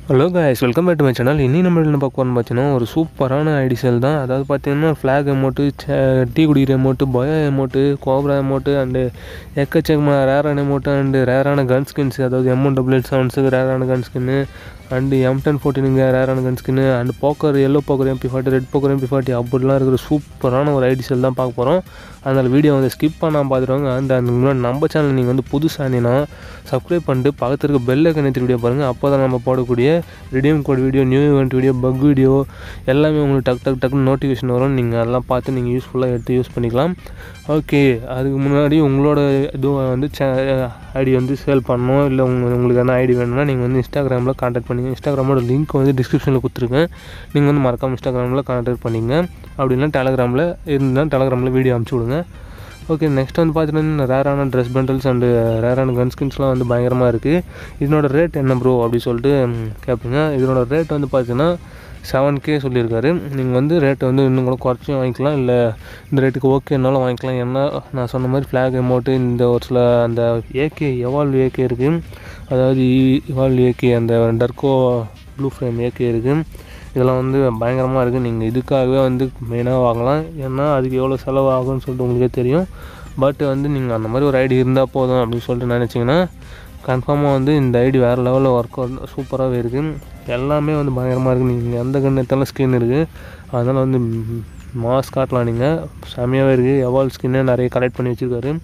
hello guys welcome back to my channel இன்னி நம்ம என்ன பார்க்க போகிறோம்னு பார்த்தீங்கன்னா ஒரு சூப்பரான ஐடி செல் தான் அதாவது பார்த்தீங்கன்னா ஃப்ளாக் அமௌண்ட்டு டீ குடிக்கிற amount bio amount cobra amount and எக்கச்சக்கமான ரேரான அமௌண்ட்டு அண்டு ரேரான கன் ஸ்கின்ஸ் அதாவது எம்ஒன் டபுள் எயிட் செவன்ஸுக்கு ரேரான gun skin and M ten ஃபோர்டீனுங்க ரேரான gun skin and poker yellow poker MP forty red poker MP forty அப்படிலாம் இருக்கிற சூப்பரான ஒரு ஐடி செல் தான் பார்க்க போகிறோம் அதனால் வீடியோ வந்து ஸ்கிப் பண்ணாமல் பார்த்துருவாங்க அந்த அந்த முன்னாடி நம்ம சேனல் நீங்கள் வந்து புதுசாக இருந்தீங்கன்னா சப்ஸ்கிரைப் பண்ணிட்டு பக்கத்தில் இருக்க பெல் கணத்து வீடியோ பாருங்கள் அப்போ தான் நம்ம போடக்கூடிய redeem code video new event video bug video எல்லாமே உங்களுக்கு டக் டக் டக்குன்னு நோட்டிஃபிகேஷன் வரும் நீங்கள் அதெல்லாம் பார்த்து நீங்கள் யூஸ்ஃபுல்லாக எடுத்து யூஸ் பண்ணிக்கலாம் ஓகே அதுக்கு முன்னாடி உங்களோட இதுவும் வந்து சே ஐடி வந்து சேல் பண்ணணும் இல்லை உங்க உங்களுக்கு என்ன ஐடி வேணும்னா நீங்கள் வந்து இன்ஸ்டாகிராமில் கான்டாக்ட் பண்ணிங்க இன்ஸ்டாகிராமோட லிங்க் வந்து டிஸ்கிரிப்ஷனில் கொடுத்துருக்கேன் நீங்கள் வந்து மறக்காமல் இன்ஸ்டாகிராமில் கான்டாக்ட் பண்ணிங்க அப்படின்னா டெலகிராமில் இருந்தால் டெலகிராமில் வீடியோ அனுப்பிச்சி விடுங்க ஓகே நெக்ஸ்ட் வந்து பார்த்தீங்கன்னா ரேரான ட்ரெஸ் பண்டல்ஸ் அண்டு ரேரான கன் ஸ்கின்ஸ்லாம் வந்து பயங்கரமாக இருக்குது இதனோட ரேட் என்ன ப்ரோ அப்படி சொல்லிட்டு ம், கேட்பீங்க இதனோட ரேட் வந்து பார்த்தீங்கன்னா செவன் கே சொல்லியிருக்காரு நீங்கள் வந்து ரேட்டை வந்து இன்னும் கூட குறைச்சும் வாங்கிக்கலாம் இல்லை இந்த ரேட்டுக்கு ஓகேனாலும் வாங்கிக்கலாம் ஏன்னா நான் சொன்ன மாதிரி ஃப்ளாக் அமௌண்ட்டு இந்த ஒரு சில அந்த ஏகே எவால்வ் ஏகே இருக்குது அதாவது இவால்வ் ஏகே அந்த டர்கோ ப்ளூ ஃப்ரேம் ஏகே இருக்குது இதெல்லாம் வந்து பயங்கரமாக இருக்குது நீங்கள் இதுக்காகவே வந்து மெயினாக வாங்கலாம் ஏன்னா அதுக்கு எவ்வளோ செலவு ஆகும்னு சொல்லிட்டு உங்களுக்கே தெரியும் பட் வந்து நீங்கள் அந்த மாதிரி ஒரு ஐடி இருந்தால் போதும் அப்படின்னு சொல்லிட்டு நினச்சிங்கன்னா கன்ஃபார்மாக வந்து இந்த ஐடி வேறு லெவலில் ஒர்க் அவுட் சூப்பராகவே இருக்குது எல்லாமே வந்து பயங்கரமாக இருக்குது நீங்கள் எந்த கண் எடுத்தாலும் ஸ்கின் இருக்குது அதனால் வந்து மாஸ் காட்டலாம் நீங்கள் செம்மையாகவே இருக்குது எவால் ஸ்கின்னே நிறைய கலெக்ட் பண்ணி வச்சுருக்காரு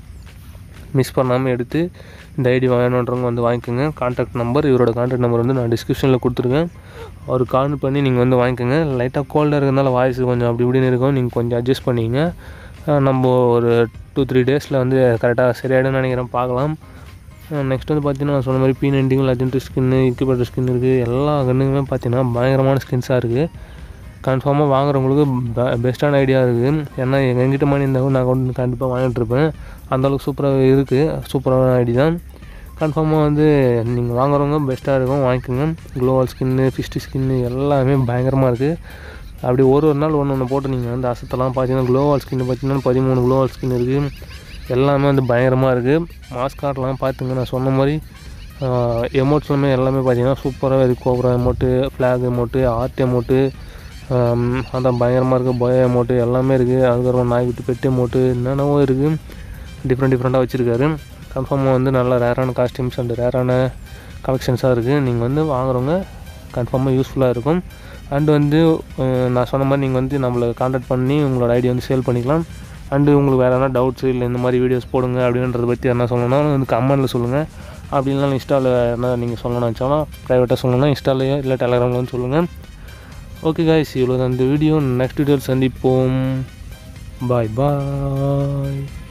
மிஸ் பண்ணாமல் எடுத்து இந்த ஐடி வேணுன்றவங்க வந்து வாங்கிக்கோங்க கான்டாக்ட் நம்பர் இவரோட கான்டாக்ட் நம்பர் வந்து நான் டிஸ்கிரிப்ஷனில் கொடுத்துருக்கேன் அவர் கால் பண்ணி நீங்கள் வந்து வாங்கிக்கோங்க லைட்டாக கோல்டாக இருக்கிறதுனால வாய்ஸ் கொஞ்சம் அப்படி இப்படின்னு இருக்கும் நீங்கள் கொஞ்சம் அட்ஜஸ்ட் பண்ணிங்க அஹ் நம்ம ஒரு டூ த்ரீ டேஸில் வந்து கரெக்டாக சரியாயிடும்னு நினைக்கிறேன் பார்க்கலாம் நெக்ஸ்ட் வந்து பார்த்தீங்கன்னா நான் சொன்ன மாதிரி P ninety legendary skin incubator skin இருக்குது எல்லா கன்னுக்குமே பார்த்தீங்கன்னா பயங்கரமான ஸ்கின்ஸாக இருக்குது கன்ஃபார்மாக வாங்குறவங்களுக்கு பெ பெஸ்ட்டான ஐடியா இருக்குது ஏன்னா எங்கள் எங்கிட்ட மணி இருந்தாலும் நான் கொண்டு கண்டிப்பாக வாங்கிட்டு இருப்பேன் அந்தளவுக்கு சூப்பராக இருக்குது சூப்பரான ஐடி தான் கன்ஃபார்மாக வந்து நீங்கள் வாங்குறவங்க பெஸ்ட்டாக இருக்கும் வாங்கிக்கோங்க க்ளோவல் ஸ்கின்னு ஃபிஸ்டி ஸ்கின்னு எல்லாமே பயங்கரமாக இருக்குது அப்படி ஒரு ஒரு நாள் ஒன்று ஒன்று போட்டு நீங்கள் வந்து அசத்தெல்லாம் பார்த்தீங்கன்னா க்ளோவால் ஸ்கின் பார்த்தீங்கன்னா பதிமூணு க்ளோவால் ஸ்கின் இருக்குது எல்லாமே வந்து பயங்கரமாக இருக்குது மாஸ்கார்ட்லாம் பார்த்துங்க நான் சொன்ன மாதிரி எமோட்ஸ்லாமே எல்லாமே பார்த்தீங்கன்னா சூப்பராக இருக்குது cobra emote flag emote art emote அதான் பயங்கரமாக இருக்குது பயோ எமோட்டு எல்லாமே இருக்குது அதுக்கப்புறம் நாய் விட்டு பெட்டு எமோட்டு என்னென்னவோ இருக்குது டிஃப்ரெண்ட் டிஃப்ரெண்ட்டாக வச்சுருக்காரு கன்ஃபார்மாக வந்து நல்ல ரேரான காஸ்டியூம்ஸ் அண்ட் ரேரான கலெக்ஷன்ஸாக இருக்குது நீங்கள் வந்து வாங்குறவங்க கன்ஃபார்மாக யூஸ்ஃபுல்லாக இருக்கும் அண்டு வந்து அஹ், நான் சொன்ன மாதிரி நீங்கள் வந்து நம்மளை காண்டாக்ட் பண்ணி உங்களோட ஐடியா வந்து சேல் பண்ணிக்கலாம் அண்டு உங்களுக்கு வேறு எதனா டவுட்ஸ் இல்லை இந்த மாதிரி வீடியோஸ் போடுங்க அப்படின்றத பற்றி என்ன சொல்லணும்னா வந்து கமெண்ட்டில் சொல்லுங்கள் அப்படி இல்லைனா இன்ஸ்டாவில் என்ன நீங்கள் சொல்லணும்னு நினச்சாலும் ப்ரைவேட்டாக சொல்லணும்னா இன்ஸ்டாலேயோ இல்லை டெலகிராமில் வந்து சொல்லுங்கள் ஓகே காய்ஸ் இவ்வளோ தான் இந்த வீடியோ நெக்ஸ்ட் வீடியோவில் சந்திப்போம் பாய் பாய்